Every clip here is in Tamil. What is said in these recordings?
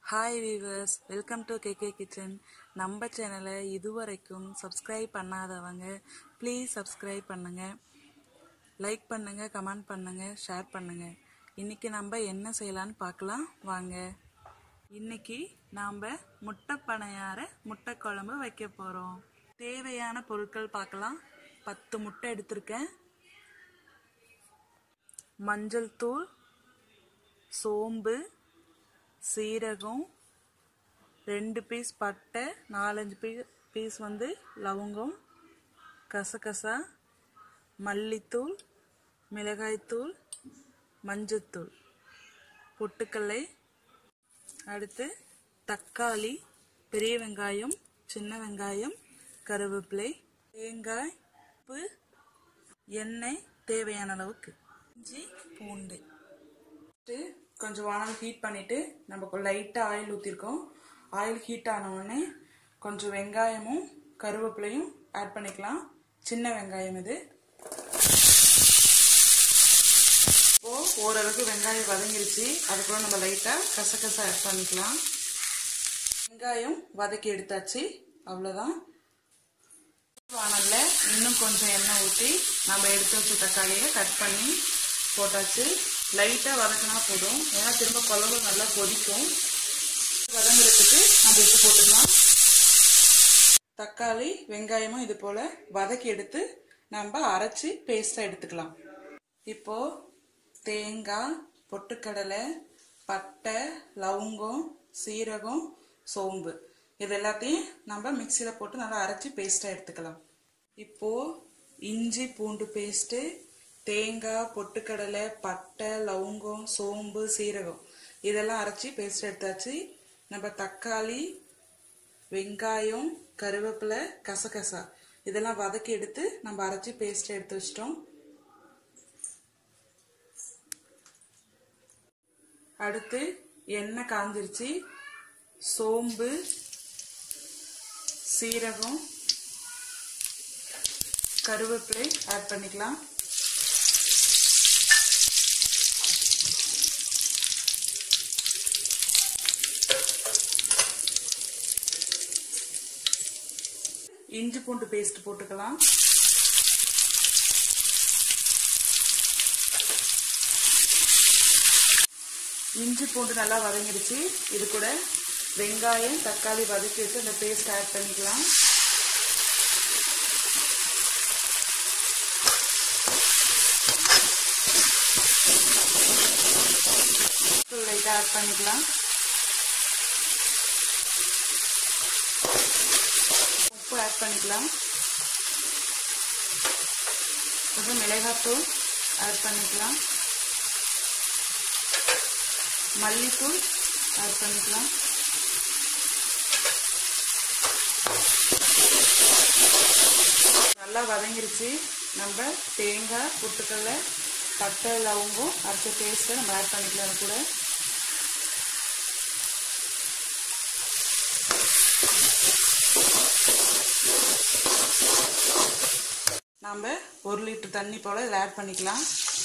hi viewers welcome to KK kitchen நம்ம சேனலை இதுவரைக்கும் சப்ஸ்கிரைப் பண்ணாதவங்க ப்ளீஸ் சப்ஸ்கிரைப் பண்ணுங்க லைக் பண்ணுங்க கமெண்ட் பண்ணுங்க ஷேர் பண்ணுங்க இன்னைக்கு நம்ம என்ன செய்யலான்னு பார்க்கலாம் வாங்க இன்னைக்கு நாம் முட்டை பணையார முட்டை குழம்பு வைக்க போகிறோம் தேவையான பொருட்கள் பார்க்கலாம் பத்து முட்டை எடுத்திருக்கேன் மஞ்சள் தூள் சோம்பு சீரகம் ரெண்டு பீஸ் பட்டை நாலஞ்சு பீஸ் பீஸ் வந்து லவங்கம் கசகசா மல்லித்தூள் மிளகாய்த்தூள் மஞ்சத்தூள் பொட்டுக்கல்லை அடுத்து தக்காளி பெரிய வெங்காயம் சின்ன வெங்காயம் கருவேப்பிலை தேங்காய் உப்பு எண்ணெய் தேவையான அளவுக்கு இஞ்சி பூண்டு ஃபஸ்ட்டு கொஞ்சம் வானல் ஹீட் பண்ணிவிட்டு நம்ம லைட்டாக ஆயில் ஊற்றிருக்கோம் ஆயில் ஹீட் ஆன உடனே கொஞ்சம் வெங்காயமும் கருவேப்பிலையும் ஆட் பண்ணிக்கலாம் சின்ன வெங்காயம் இது இப்போது ஓரளவுக்கு வெங்காயம் வதங்கிருச்சு அதுக்குள்ள நம்ம லைட்டாக கசகசா ஆட் பண்ணிக்கலாம் வெங்காயம் வதக்கி எடுத்தாச்சு அவ்வளோதான் வானலில் இன்னும் கொஞ்சம் எண்ணெய் ஊற்றி நம்ம எடுத்து வச்ச தக்காளியை கட் பண்ணி போட்டாச்சு லைட்டாக வதக்கினா போதும் ஏன்னா திரும்ப குழம்பு நல்லா கொதிக்கும் வதங்குறதுக்கு நம்ம உப்பு போட்டுக்கலாம் தக்காளி வெங்காயமும் இது போல் வதக்கி எடுத்து நம்ம அரைச்சி பேஸ்ட்டாக எடுத்துக்கலாம் இப்போது தேங்காய் பொட்டுக்கடலை பட்டை லவங்கம் சீரகம் சோம்பு இது எல்லாத்தையும் நம்ம மிக்சியில் போட்டு நல்லா அரைச்சி பேஸ்ட்டாக எடுத்துக்கலாம் இப்போது இஞ்சி பூண்டு பேஸ்ட்டு தேங்காய் பொட்டுக்கடலை பட்டை லவங்கம் சோம்பு சீரகம் இதெல்லாம் அரைச்சி பேஸ்ட் எடுத்தாச்சு நம்ம தக்காளி வெங்காயம் கருவேப்பிலை கசகசா இதெல்லாம் வதக்கி எடுத்து நம்ம அரைச்சி பேஸ்ட் எடுத்து வச்சிட்டோம் அடுத்து எண்ணெய் காஞ்சிருச்சு சோம்பு சீரகம் கருவேப்பிலை ஆட் பண்ணிக்கலாம் இஞ்சி பூண்டு பேஸ்ட் போட்டுக்கலாம் இஞ்சி பூண்டு நல்லா வதங்கிடுச்சு இது கூட வெங்காயம் தக்காளி வதக்கி வச்சு அந்த பேஸ்ட் ஆட் பண்ணிக்கலாம் லைட்டாக ஆட் பண்ணிக்கலாம் உப்பு ஆட் பண்ணிக்கலாம் கொஞ்சம் மிளகாத்தூள் ஆட் பண்ணிக்கலாம் மல்லித்தூள் ஆட் பண்ணிக்கலாம் நல்லா வதங்கிருச்சு நம்ம தேங்காய் புட்டுக்கல்ல பட்டை லவங்கம் அரைச்ச பேஸ்ட்டை நம்ம ஆட் பண்ணிக்கலாம் கூட நாம் ஒரு லிட்டர் தண்ணி போல் இதில் ஆட் பண்ணிக்கலாம்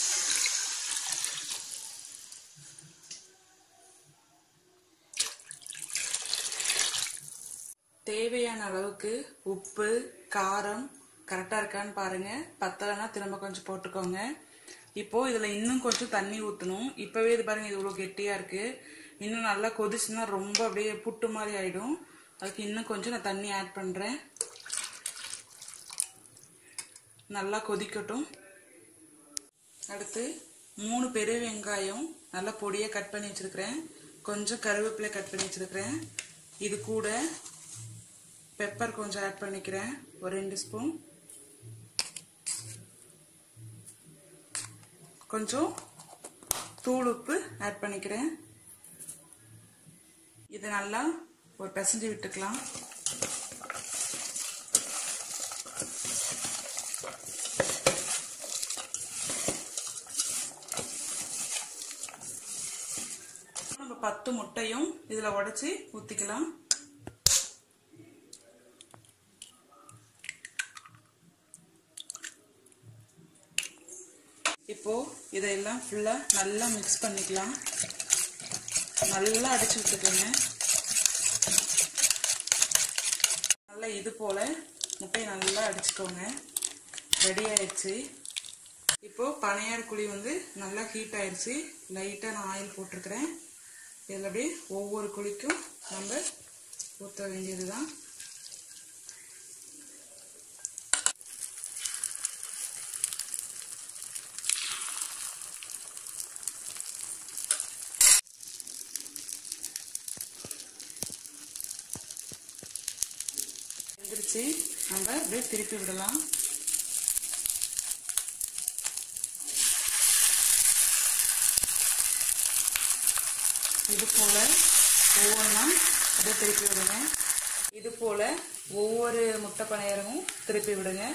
தேவையான அளவுக்கு உப்பு காரம் கரெக்டாக இருக்கான்னு பாருங்கள் பத்தலைன்னா திரும்ப கொஞ்சம் போட்டுக்கோங்க இப்போது இதில் இன்னும் கொஞ்சம் தண்ணி ஊற்றணும் இப்போவே இது பாருங்கள் இது இவ்வளோ கெட்டியாக இருக்குது இன்னும் நல்லா கொதிச்சுன்னா ரொம்ப அப்படியே புட்டு மாதிரி ஆகிடும் அதுக்கு இன்னும் கொஞ்சம் நான் தண்ணி ஆட் பண்ணுறேன் நல்லா கொதிக்கட்டும் அடுத்து மூணு பெரிய வெங்காயம் நல்லா பொடியாக கட் பண்ணி வச்சுருக்கிறேன் கொஞ்சம் கருவேப்பிலை கட் பண்ணி வச்சுருக்கிறேன் இது கூட பெப்பர் கொஞ்சம் ஆட் பண்ணிக்கிறேன் ஒரு ரெண்டு ஸ்பூன் கொஞ்சம் தூள் உப்பு ஆட் பண்ணிக்கிறேன் இது நல்லா ஒரு பிசைஞ்சு விட்டுக்கலாம் நம்ம பத்து முட்டையும் இதில் உடச்சி ஊற்றிக்கலாம் இப்போ இதெல்லாம் ஃபுல்லாக நல்லா மிக்ஸ் பண்ணிக்கலாம் நல்லா அடிச்சு விட்டுக்கோங்க நல்லா இது போல முட்டையை நல்லா அடிச்சுக்கோங்க ரெடி ஆயிடுச்சு இப்போ பனையார் குழி வந்து நல்லா ஹீட் ஆயிடுச்சு லைட்டாக நான் ஆயில் போட்டிருக்கிறேன் இதில் அப்படியே ஒவ்வொரு குழிக்கும் நம்ம ஊற்ற வேண்டியது தான் எந்திரிச்சு நம்ம அப்படியே திருப்பி விடலாம் இது போல ஒவ்வொன்றா அப்படியே திருப்பி விடுங்க இது போல ஒவ்வொரு முட்டை பணியாரமும் திருப்பி விடுங்க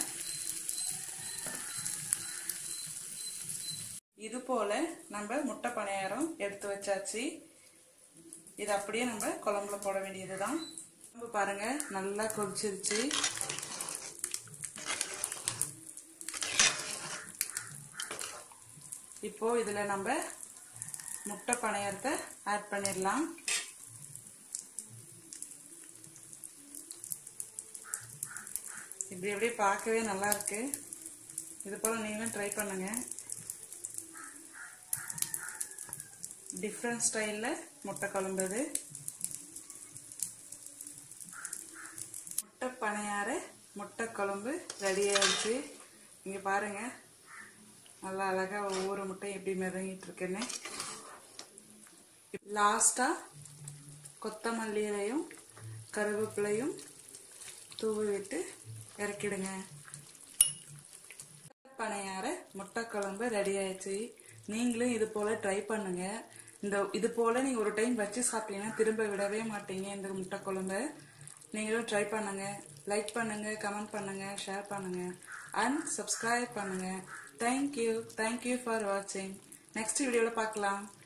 இது போல நம்ம முட்டை பணியாரம் எடுத்து வச்சாச்சு இது அப்படியே நம்ம குழம்புல போட வேண்டியதுதான் குழம்பு பாருங்க நல்லா கொதிச்சிருச்சு இப்போ இதுல நம்ம முட்டை பணியாரத்தை ஆட் பண்ணிடலாம் இப்படி அப்படியே பார்க்கவே நல்லா இருக்கு இது போல நீங்களும் ட்ரை பண்ணுங்க டிஃப்ரெண்ட் ஸ்டைலில் முட்டை குழம்பு இது முட்டை பனையார முட்டை குழம்பு ரெடி ஆயிடுச்சு இங்கே பாருங்க நல்லா அழகா ஒவ்வொரு முட்டையும் எப்படி மிதங்கிட்டு இருக்குன்னு லாஸ்ட்டாக கொத்தமல்லி இலையும் கருவேப்பிலையும் தூவி விட்டு இறக்கிடுங்க பனையார முட்டை குழம்பு ரெடி ஆயிடுச்சு நீங்களும் இது போல ட்ரை பண்ணுங்க இந்த இது போல நீங்க ஒரு டைம் வச்சு சாப்பிட்டீங்கன்னா திரும்ப விடவே மாட்டீங்க இந்த முட்டை குழம்பு நீங்களும் ட்ரை பண்ணுங்க லைக் பண்ணுங்க கமெண்ட் பண்ணுங்க ஷேர் பண்ணுங்க அண்ட் சப்ஸ்கிரைப் பண்ணுங்க தேங்க்யூ தேங்க்யூ ஃபார் வாட்சிங் நெக்ஸ்ட் வீடியோவில் பார்க்கலாம்